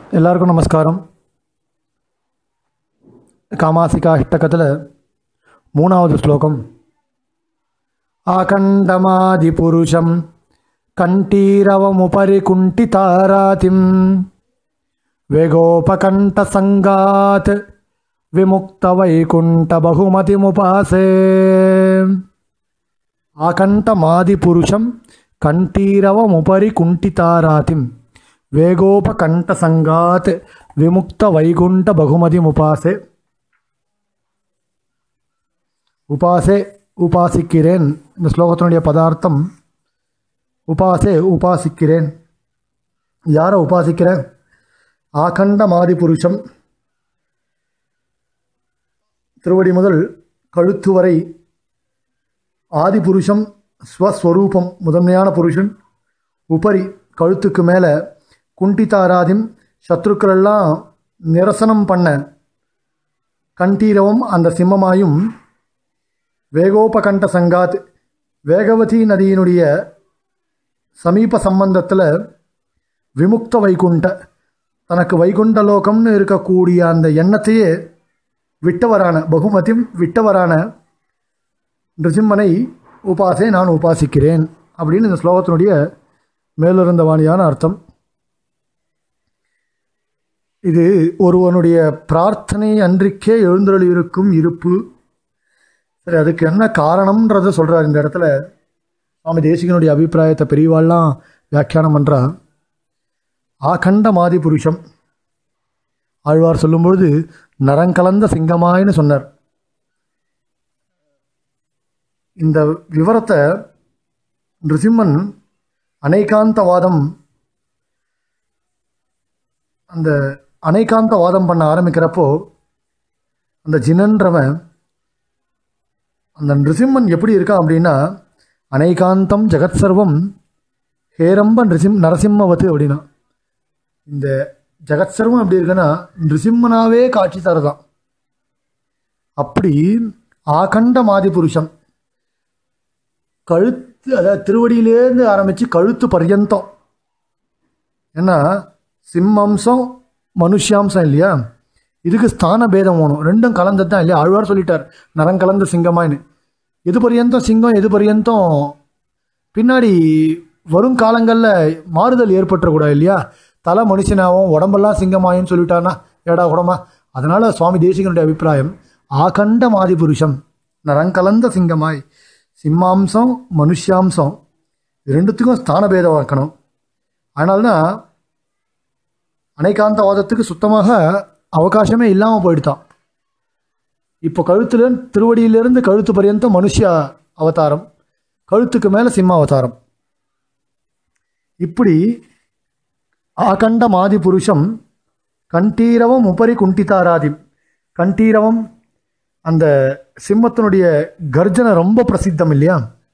எல்லாருக்கும் நமஸ்காரம் காமாசிகா இஷ்டகத்தில் மூணாவது ஸ்லோகம் ஆகண்டமாதி புருஷம் கண்டீரவமுபரி குண்டிதாராதிம் வேகோபகண்டசங்காத் விமுக்த வைகுண்ட பகுமதிமுபாசே ஆகண்டமாதி புருஷம் கண்டீரவமுபரி குண்டிதாராதிம் வேகோபகண்டசங்காத் விமுக்த வைகுண்ட பகுமதிமுபாசே உபாசே உபாசிக்கிறேன் இந்த ஸ்லோகத்தினுடைய பதார்த்தம் உபாசே உபாசிக்கிறேன் யாரை உபாசிக்கிறேன் ஆகண்ட மாதி புருஷம் திருவடி முதல் கழுத்து வரை ஆதி புருஷம் ஸ்வஸ்வரூபம் முதன்மையான புருஷன் உபரி கழுத்துக்கு மேலே குண்டிதாராதிம் சத்ருக்களெல்லாம் நிரசனம் பண்ண கண்டீரவும் அந்த சிம்மமாயும் வேகோபகண்ட சங்காத் வேகவதி நதியினுடைய சமீப சம்பந்தத்தில் விமுக்த வைகுண்ட தனக்கு வைகுண்ட லோகம்னு இருக்கக்கூடிய அந்த எண்ணத்தையே விட்டவரான பகுமதியும் விட்டவரான நிருசிம்மனை உபாசை நான் உபாசிக்கிறேன் அப்படின்னு இந்த ஸ்லோகத்தினுடைய மேலிருந்த வாணியான அர்த்தம் இது ஒருவனுடைய பிரார்த்தனை அன்றிக்கே எழுந்தருளி இருக்கும் இருப்பு சரி அதுக்கு என்ன காரணம்ன்றத சொல்கிறார் இந்த இடத்துல சுவாமி தேசிகனுடைய அபிப்பிராயத்தை பெரியவாள்லாம் வியாக்கியானம் பண்ணுறா ஆகண்ட மாதி புருஷம் ஆழ்வார் சொல்லும்பொழுது நரங்கலந்த சிங்கமாயின்னு சொன்னார் இந்த விவரத்தை நிருசிம்மன் அனைகாந்தவாதம் அந்த அனைகாந்தவாதம் பண்ண ஆரம்பிக்கிறப்போ அந்த ஜினன்றவன் அந்த நிருசிம்மன் எப்படி இருக்கான் அப்படின்னா அனைகாந்தம் ஜெகத் சர்வம் ஹேரம்ப நிருசிம் நரசிம்மவத்து அப்படின்னா இந்த ஜெகத் சர்வம் எப்படி இருக்குன்னா நிருசிம்மனாவே காட்சி தரதான் அப்படி ஆகண்ட மாதி புருஷம் கழுத்து அதாவது திருவடியிலேருந்து ஆரம்பித்து கழுத்து பர்யந்தம் ஏன்னா சிம்மம்சம் மனுஷாம்சம் இல்லையா இதுக்கு ஸ்தான பேதம் வேணும் ரெண்டும் கலந்தது தான் இல்லையா ஆழ்வார் சொல்லிட்டார் நரங்கலந்த சிங்கமாயின்னு எது பர்யந்தம் சிங்கம் எது பர்யந்தம் பின்னாடி வரும் காலங்களில் மாறுதல் ஏற்பட்டுறக்கூடாது இல்லையா தலை மனுஷனாகவும் உடம்பெல்லாம் சிங்கமாயின்னு சொல்லிட்டானா ஏடா உடம்பா அதனால் சுவாமி தேசிகனுடைய அபிப்பிராயம் ஆகண்ட மாதி புருஷம் நரங்கலந்த சிங்கமாய் சிம்மாம்சம் மனுஷாம்சம் இது ரெண்டுத்துக்கும் ஸ்தான பேதம் இருக்கணும் அதனால்தான் அனைகாந்தவாதத்துக்கு சுத்தமாக அவகாசமே இல்லாமல் போயிடுதான் இப்போ கழுத்துல திருவடியிலிருந்து கழுத்து பர்யந்தம் மனுஷ அவதாரம் கழுத்துக்கு மேலே சிம்ம அவதாரம் இப்படி ஆகண்ட மாதி புருஷம் கண்டீரவம் உபரி குண்டிதாராதி கண்டீரவம் அந்த சிம்மத்தினுடைய கர்ஜனை ரொம்ப பிரசித்தம் இல்லையா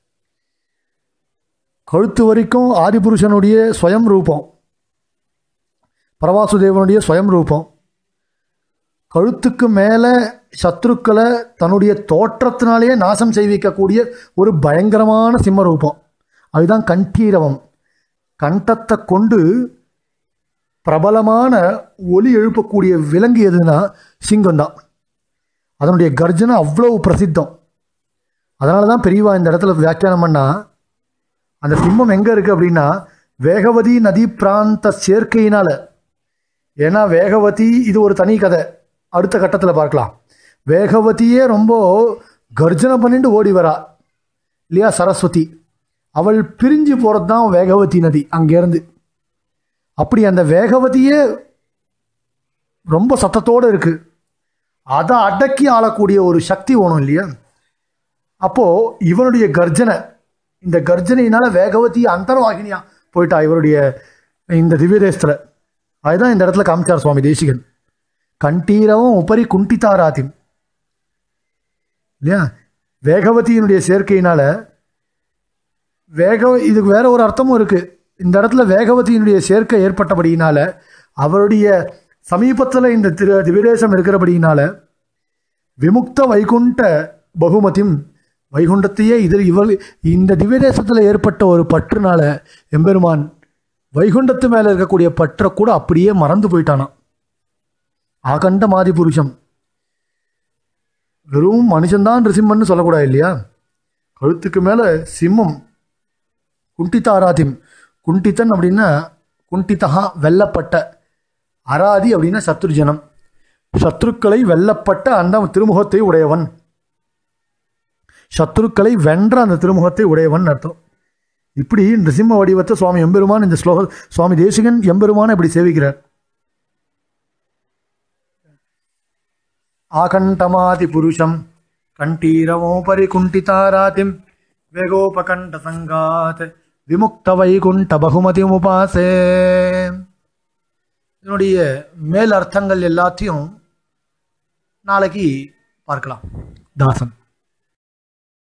கழுத்து வரைக்கும் ஆதிபுருஷனுடைய ஸ்வயம் ரூபம் பிரவாசுதேவனுடைய ஸ்வயம் ரூபம் கழுத்துக்கு மேலே சத்ருக்களை தன்னுடைய தோற்றத்தினாலேயே நாசம் செய்விக்கக்கூடிய ஒரு பயங்கரமான சிம்ம ரூபம் அதுதான் கண்டீரவம் கண்டத்தை கொண்டு பிரபலமான ஒலி எழுப்பக்கூடிய விலங்கு எதுனா சிங்கம்தான் அதனுடைய கர்ஜனை அவ்வளவு பிரசித்தம் அதனால தான் பெரியவா இந்த இடத்துல வியாக்கியானம் பண்ணா அந்த சிம்மம் எங்கே இருக்குது அப்படின்னா வேகவதி நதி பிராந்த சேர்க்கையினால ஏன்னா வேகவதி இது ஒரு தனி கதை அடுத்த கட்டத்தில் பார்க்கலாம் வேகவதியே ரொம்ப கர்ஜனை பண்ணிட்டு ஓடி வரா இல்லையா சரஸ்வதி அவள் பிரிஞ்சு போகிறது தான் வேகவதி நதி அங்கேருந்து அப்படி அந்த வேகவதியே ரொம்ப சத்தத்தோடு இருக்குது அதை அடக்கி ஆளக்கூடிய ஒரு சக்தி வேணும் இல்லையா அப்போது இவனுடைய கர்ஜனை இந்த கர்ஜனையினால வேகவதி அந்தர்வாகினியா போயிட்டா இவருடைய இந்த திவ்ய தேசத்தில் அதுதான் இந்த இடத்துல காமிச்சார் சுவாமி தேசிகன் கண்டீரவும் உபரி குண்டித்தாராதி இல்லையா வேகவதியினுடைய சேர்க்கையினால வேக இதுக்கு வேற ஒரு அர்த்தமும் இருக்கு இந்த இடத்துல வேகவதியினுடைய சேர்க்கை ஏற்பட்டபடியினால அவருடைய சமீபத்தில் இந்த திரு திவிதேசம் இருக்கிறபடியினால விமுக்த வைகுண்ட பகுமதியும் வைகுண்டத்தையே இதில் இவள் இந்த திவ்யதேசத்தில் ஏற்பட்ட ஒரு பற்றுனால எம்பெருமான் வைகுண்டத்து மேலே இருக்கக்கூடிய பற்றை கூட அப்படியே மறந்து போயிட்டானாம் ஆகண்ட மாதி புருஷம் வெறும் மனுஷன்தான் ரிசிம்மன்னு சொல்லக்கூடாது இல்லையா கழுத்துக்கு மேலே சிம்மம் குண்டிதாராதிம் குண்டித்தன் அப்படின்னா குண்டிதா வெல்லப்பட்ட அராதி அப்படின்னா சத்ருஜனம் சத்ருக்களை வெல்லப்பட்ட அந்த திருமுகத்தை உடையவன் சத்ருக்களை வென்ற அந்த திருமுகத்தை உடையவன் அர்த்தம் இப்படி நிருசிம்ம வடிவத்தை சுவாமி எம்பெருமான் இந்த ஸ்லோக சுவாமி தேசிகன் எம்பெருமானை இப்படி சேவிக்கிறார் ஆகண்டமாதி புருஷம் கண்டீரமோபரி குண்டிதாராதிம் வேகோபகண்ட சங்காத் விமுக்த வைகுண்ட பகுமதி உபாசே இதனுடைய மேல் அர்த்தங்கள் எல்லாத்தையும் நாளைக்கு பார்க்கலாம் தாசன்